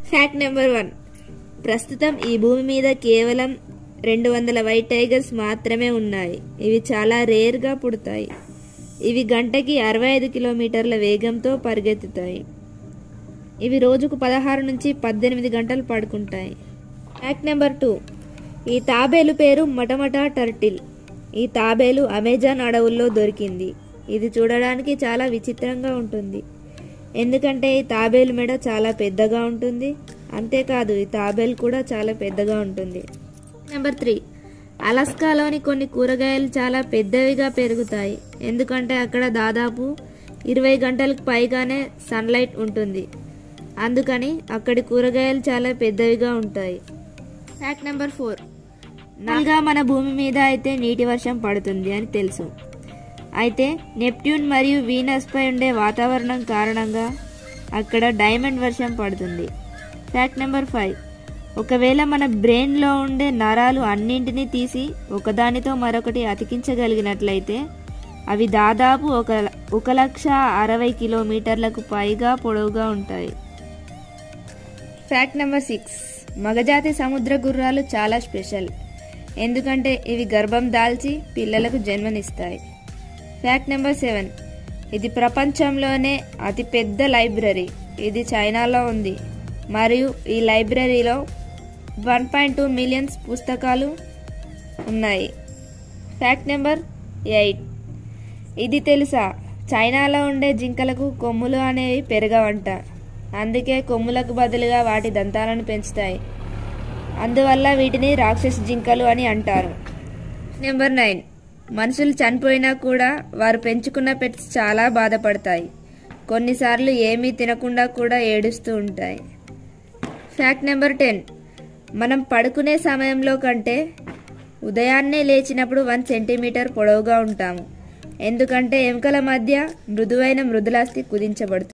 fact number one ప్రస్తుతం ఈ భూమి మీద కేవలం రెండు వందల వైట్ టైగర్స్ మాత్రమే ఉన్నాయి ఇవి చాలా రేర్గా పుడతాయి ఇవి గంటకి అరవై ఐదు కిలోమీటర్ల వేగంతో పరిగెత్తుతాయి ఇవి రోజుకు పదహారు నుంచి పద్దెనిమిది గంటలు పడుకుంటాయి ఫ్యాక్ట్ నెంబర్ టూ ఈ తాబేలు పేరు మటమటా టర్టిల్ ఈ తాబేలు అమెజాన్ అడవుల్లో దొరికింది ఇది చూడడానికి చాలా విచిత్రంగా ఉంటుంది ఎందుకంటే ఈ తాబేలు మెడ చాలా పెద్దగా ఉంటుంది అంతేకాదు ఈ తాబేలు కూడా చాలా పెద్దగా ఉంటుంది నెంబర్ త్రీ అలాస్కాలోని కొన్ని కూరగాయలు చాలా పెద్దవిగా పెరుగుతాయి ఎందుకంటే అక్కడ దాదాపు ఇరవై గంటలకు పైగానే సన్లైట్ ఉంటుంది అందుకని అక్కడి కూరగాయలు చాలా పెద్దవిగా ఉంటాయి ఫ్యాక్ట్ నెంబర్ ఫోర్ నాలుగా మన భూమి మీద అయితే నీటి వర్షం పడుతుంది అని తెలుసు అయితే నెప్ట్యూన్ మరియు వీనస్ పై ఉండే వాతావరణం కారణంగా అక్కడ డైమండ్ వర్షం పడుతుంది ఫ్యాక్ట్ నెంబర్ ఫైవ్ ఒకవేళ మన బ్రెయిన్లో ఉండే నరాలు అన్నింటినీ తీసి ఒకదానితో మరొకటి అతికించగలిగినట్లయితే అవి దాదాపు ఒక ఒక లక్ష అరవై కిలోమీటర్లకు పైగా పొడవుగా ఉంటాయి ఫ్యాక్ట్ నెంబర్ సిక్స్ మగజాతి సముద్ర గుర్రాలు చాలా స్పెషల్ ఎందుకంటే ఇవి గర్భం దాల్చి పిల్లలకు జన్మనిస్తాయి ఫ్యాక్ట్ నెంబర్ సెవెన్ ఇది ప్రపంచంలోనే అతిపెద్ద లైబ్రరీ ఇది చైనాలో ఉంది మరియు ఈ లైబ్రరీలో వన్ పాయింట్ టూ మిలియన్స్ పుస్తకాలు ఉన్నాయి ఫ్యాక్ట్ నెంబర్ ఎయిట్ ఇది తెలుసా చైనాలో ఉండే జింకలకు కొమ్ములు అనేవి పెరగవంట అందుకే కొమ్ములకు బదులుగా వాటి దంతాలను పెంచుతాయి అందువల్ల వీటిని రాక్షస జింకలు అని అంటారు నెంబర్ నైన్ మనుషులు చనిపోయినా కూడా వారు పెంచుకున్న పెట్స్ చాలా బాధపడతాయి కొన్నిసార్లు ఏమీ తినకుండా కూడా ఏడుస్తూ ఉంటాయి ఫ్యాక్ట్ నెంబర్ టెన్ మనం పడుకునే సమయంలో కంటే ఉదయాన్నే లేచినప్పుడు వన్ సెంటీమీటర్ పొడవుగా ఉంటాము ఎందుకంటే ఎముకల మధ్య మృదువైన మృదులాస్థి కుదించబడుతుంది